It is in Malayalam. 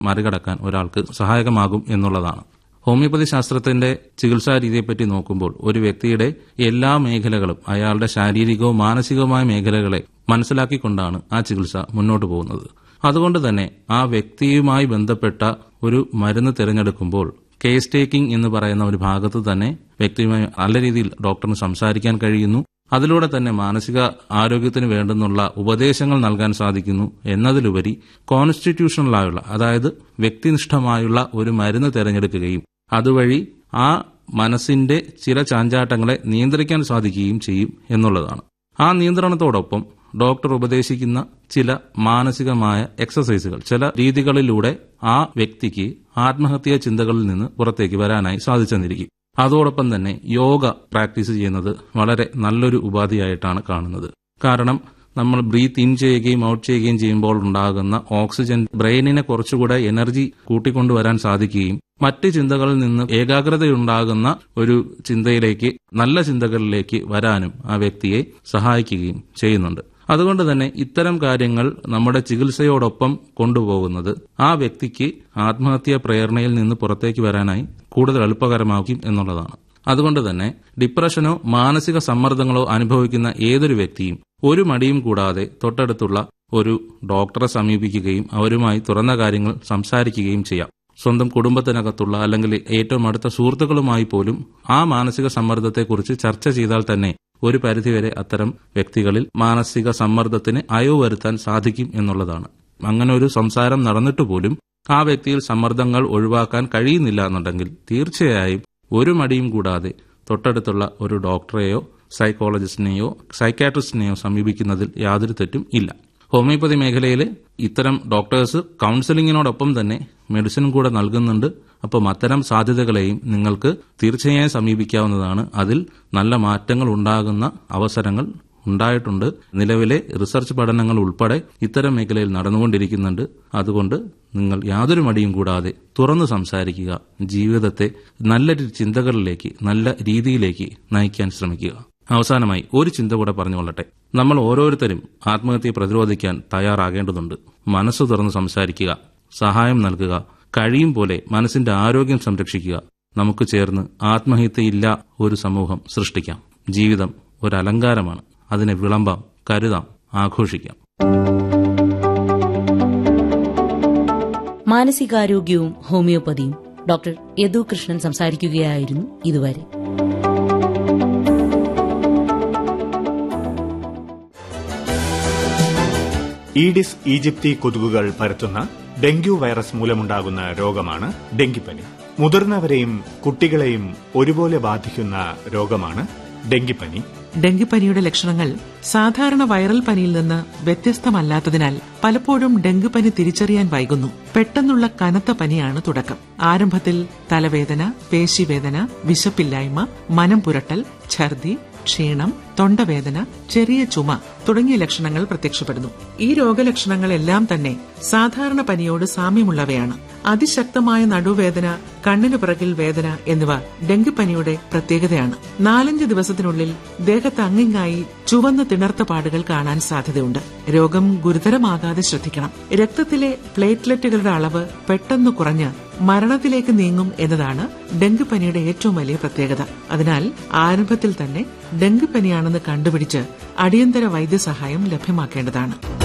മറികടക്കാൻ ഒരാൾക്ക് സഹായകമാകും എന്നുള്ളതാണ് ഹോമിയോപ്പതി ശാസ്ത്രത്തിന്റെ ചികിത്സാ രീതിയെപ്പറ്റി നോക്കുമ്പോൾ ഒരു വ്യക്തിയുടെ എല്ലാ മേഖലകളും അയാളുടെ ശാരീരികവും മാനസികവുമായ മേഖലകളെ മനസ്സിലാക്കിക്കൊണ്ടാണ് ആ ചികിത്സ മുന്നോട്ട് പോകുന്നത് അതുകൊണ്ട് തന്നെ ആ വ്യക്തിയുമായി ബന്ധപ്പെട്ട ഒരു മരുന്ന് തിരഞ്ഞെടുക്കുമ്പോൾ കേസ് ടേക്കിംഗ് എന്ന് പറയുന്ന ഒരു ഭാഗത്ത് തന്നെ വ്യക്തിയുമായി നല്ല രീതിയിൽ ഡോക്ടറിന് സംസാരിക്കാൻ കഴിയുന്നു അതിലൂടെ തന്നെ മാനസിക ആരോഗ്യത്തിന് വേണ്ടുന്നുള്ള ഉപദേശങ്ങൾ നൽകാൻ സാധിക്കുന്നു എന്നതിലുപരി കോൺസ്റ്റിറ്റ്യൂഷണലായുള്ള അതായത് വ്യക്തിനിഷ്ഠമായുള്ള ഒരു മരുന്ന് തിരഞ്ഞെടുക്കുകയും അതുവഴി ആ മനസ്സിന്റെ ചില ചാഞ്ചാട്ടങ്ങളെ നിയന്ത്രിക്കാൻ സാധിക്കുകയും ചെയ്യും എന്നുള്ളതാണ് ആ നിയന്ത്രണത്തോടൊപ്പം ഡോക്ടർ ഉപദേശിക്കുന്ന ചില മാനസികമായ എക്സസൈസുകൾ ചില രീതികളിലൂടെ ആ വ്യക്തിക്ക് ആത്മഹത്യാ ചിന്തകളിൽ നിന്ന് പുറത്തേക്ക് വരാനായി സാധിച്ചെന്നിരിക്കും അതോടൊപ്പം തന്നെ യോഗ പ്രാക്ടീസ് ചെയ്യുന്നത് വളരെ നല്ലൊരു ഉപാധിയായിട്ടാണ് കാണുന്നത് കാരണം നമ്മൾ ബ്രീത്ത് ഇൻ ചെയ്യുകയും ഔട്ട് ചെയ്യുകയും ചെയ്യുമ്പോൾ ഉണ്ടാകുന്ന ഓക്സിജൻ ബ്രെയിനിനെ കുറച്ചുകൂടെ എനർജി കൂട്ടിക്കൊണ്ടുവരാൻ സാധിക്കുകയും മറ്റ് ചിന്തകളിൽ നിന്ന് ഏകാഗ്രതയുണ്ടാകുന്ന ഒരു ചിന്തയിലേക്ക് നല്ല ചിന്തകളിലേക്ക് വരാനും ആ വ്യക്തിയെ സഹായിക്കുകയും ചെയ്യുന്നുണ്ട് അതുകൊണ്ട് തന്നെ ഇത്തരം കാര്യങ്ങൾ നമ്മുടെ ചികിത്സയോടൊപ്പം കൊണ്ടുപോകുന്നത് ആ വ്യക്തിക്ക് ആത്മഹത്യാ പ്രേരണയിൽ നിന്ന് പുറത്തേക്ക് വരാനായി കൂടുതൽ എളുപ്പകരമാക്കും എന്നുള്ളതാണ് അതുകൊണ്ട് തന്നെ ഡിപ്രഷനോ മാനസിക സമ്മർദ്ദങ്ങളോ അനുഭവിക്കുന്ന ഏതൊരു വ്യക്തിയും ഒരു മടിയും കൂടാതെ തൊട്ടടുത്തുള്ള ഒരു ഡോക്ടറെ സമീപിക്കുകയും അവരുമായി തുറന്ന കാര്യങ്ങൾ സംസാരിക്കുകയും ചെയ്യാം സ്വന്തം കുടുംബത്തിനകത്തുള്ള അല്ലെങ്കിൽ ഏറ്റവും അടുത്ത സുഹൃത്തുക്കളുമായി പോലും ആ മാനസിക സമ്മർദ്ദത്തെക്കുറിച്ച് ചർച്ച ചെയ്താൽ തന്നെ ഒരു പരിധിവരെ അത്തരം വ്യക്തികളിൽ മാനസിക സമ്മർദ്ദത്തിന് അയവ് വരുത്താൻ സാധിക്കും എന്നുള്ളതാണ് അങ്ങനെ ഒരു സംസാരം നടന്നിട്ട് പോലും ആ വ്യക്തിയിൽ സമ്മർദ്ദങ്ങൾ ഒഴിവാക്കാൻ കഴിയുന്നില്ല എന്നുണ്ടെങ്കിൽ തീർച്ചയായും ഒരു മടിയും കൂടാതെ തൊട്ടടുത്തുള്ള ഒരു ഡോക്ടറെയോ സൈക്കോളജിസ്റ്റിനെയോ സൈക്കാട്രിസ്റ്റിനെയോ സമീപിക്കുന്നതിൽ യാതൊരു തെറ്റും ഇല്ല ഹോമിയോപ്പതി മേഖലയിൽ ഇത്തരം ഡോക്ടേഴ്സ് കൌൺസിലിങ്ങിനോടൊപ്പം തന്നെ മെഡിസിൻ കൂടെ നൽകുന്നുണ്ട് അപ്പം അത്തരം സാധ്യതകളെയും നിങ്ങൾക്ക് തീർച്ചയായും സമീപിക്കാവുന്നതാണ് അതിൽ നല്ല മാറ്റങ്ങൾ ഉണ്ടാകുന്ന അവസരങ്ങൾ ഉണ്ടായിട്ടുണ്ട് നിലവിലെ റിസർച്ച് പഠനങ്ങൾ ഉൾപ്പെടെ ഇത്തരം മേഖലയിൽ നടന്നുകൊണ്ടിരിക്കുന്നുണ്ട് അതുകൊണ്ട് നിങ്ങൾ യാതൊരു മടിയും കൂടാതെ തുറന്നു സംസാരിക്കുക ജീവിതത്തെ നല്ല ചിന്തകളിലേക്ക് നല്ല രീതിയിലേക്ക് നയിക്കാൻ ശ്രമിക്കുക അവസാനമായി ഒരു ചിന്ത കൂടെ പറഞ്ഞുകൊള്ളട്ടെ നമ്മൾ ഓരോരുത്തരും ആത്മഹത്യയെ പ്രതിരോധിക്കാൻ തയ്യാറാകേണ്ടതുണ്ട് മനസ്സ് തുറന്ന് സംസാരിക്കുക സഹായം നൽകുക കഴിയും പോലെ മനസ്സിന്റെ ആരോഗ്യം സംരക്ഷിക്കുക നമുക്ക് ചേർന്ന് ആത്മഹത്യയില്ല ഒരു സമൂഹം സൃഷ്ടിക്കാം ജീവിതം ഒരു അലങ്കാരമാണ് അതിനെ വിളമ്പാം കരുതാം ആഘോഷിക്കാം മാനസികാരോഗ്യവും ഹോമിയോപ്പതിയും ഡോക്ടർ യദു കൃഷ്ണൻ സംസാരിക്കുകയായിരുന്നു ഇതുവരെ ഈഡിസ് ഈജിപ്തി കൊതുകുകൾ പരത്തുന്ന ഡെങ്കു വൈറസ് മൂലമുണ്ടാകുന്ന രോഗമാണ് ഡെങ്കിപ്പനി മുതിർന്നവരെയും കുട്ടികളെയും ഒരുപോലെ ബാധിക്കുന്ന രോഗമാണ് ഡെങ്കിപ്പനി ഡെങ്കിപ്പനിയുടെ ലക്ഷണങ്ങൾ സാധാരണ വൈറൽ പനിയിൽ നിന്ന് വ്യത്യസ്തമല്ലാത്തതിനാൽ പലപ്പോഴും ഡെങ്കിപ്പനി തിരിച്ചറിയാൻ വൈകുന്നു പെട്ടെന്നുള്ള കനത്ത പനിയാണ് തുടക്കം ആരംഭത്തിൽ തലവേദന പേശിവേദന വിശപ്പില്ലായ്മ മനം പുരട്ടൽ ഛർദി ക്ഷീണം തൊണ്ടവേദന ചെറിയ ചുമ തുടങ്ങിയ ലക്ഷണങ്ങൾ പ്രത്യക്ഷപ്പെടുന്നു ഈ രോഗലക്ഷണങ്ങളെല്ലാം തന്നെ സാധാരണ പനിയോട് സാമ്യമുള്ളവയാണ് അതിശക്തമായ നടുവേദന കണ്ണിനു പിറകിൽ വേദന എന്നിവ ഡെങ്കിപ്പനിയുടെ പ്രത്യേകതയാണ് നാലഞ്ച് ദിവസത്തിനുള്ളിൽ ദേഹത്ത് അങ്ങിങ്ങായി ചുവന്ന തിണർത്ത പാടുകൾ കാണാൻ സാധ്യതയുണ്ട് രോഗം ഗുരുതരമാകാതെ ശ്രദ്ധിക്കണം രക്തത്തിലെ പ്ലേറ്റ്ലെറ്റുകളുടെ അളവ് പെട്ടെന്ന് കുറഞ്ഞ് മരണത്തിലേക്ക് നീങ്ങും എന്നതാണ് ഡെങ്കിപ്പനിയുടെ ഏറ്റവും വലിയ പ്രത്യേകത അതിനാൽ ആരംഭത്തിൽ തന്നെ ഡെങ്കിപ്പനിയാണെന്ന് കണ്ടുപിടിച്ച് അടിയന്തര വൈദ്യസഹായം ലഭ്യമാക്കേണ്ടതാണ്